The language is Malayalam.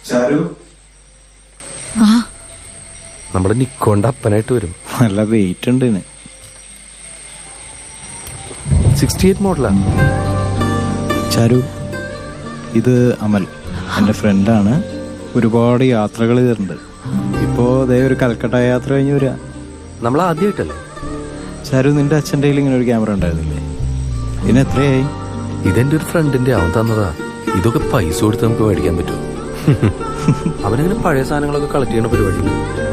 ചാരു ആ നമ്മുടെ നിക്കോന്റെ അപ്പനായിട്ട് വരും നല്ല വെയിറ്റ് ഉണ്ട് ഇതിന് സിക്സ്റ്റി എയ്റ്റ് മോഡലാ ചാരു ഇത് അമൽ എൻ്റെ ഫ്രണ്ടാണ് ഒരുപാട് യാത്രകൾ ചെയ്തിട്ടുണ്ട് ഇപ്പോൾ ദേ ഒരു കൽക്കട്ട യാത്ര കഴിഞ്ഞ് വരിക നമ്മൾ ആദ്യമായിട്ടല്ലേ ചാരു നിന്റെ അച്ഛൻ്റെ കയ്യിൽ ഇങ്ങനെ ഒരു ക്യാമറ ഉണ്ടായിരുന്നില്ലേ ഇതിന് എത്രയായി ഇതെന്റെ ഒരു ഫ്രണ്ടിന്റെ അവൻ തന്നതാ ഇതൊക്കെ പൈസ കൊടുത്ത് നമുക്ക് മേടിക്കാൻ പറ്റുമോ അവനിങ്ങനെ പഴയ സാധനങ്ങളൊക്കെ കളക്ട് ചെയ്യുന്ന പരിപാടി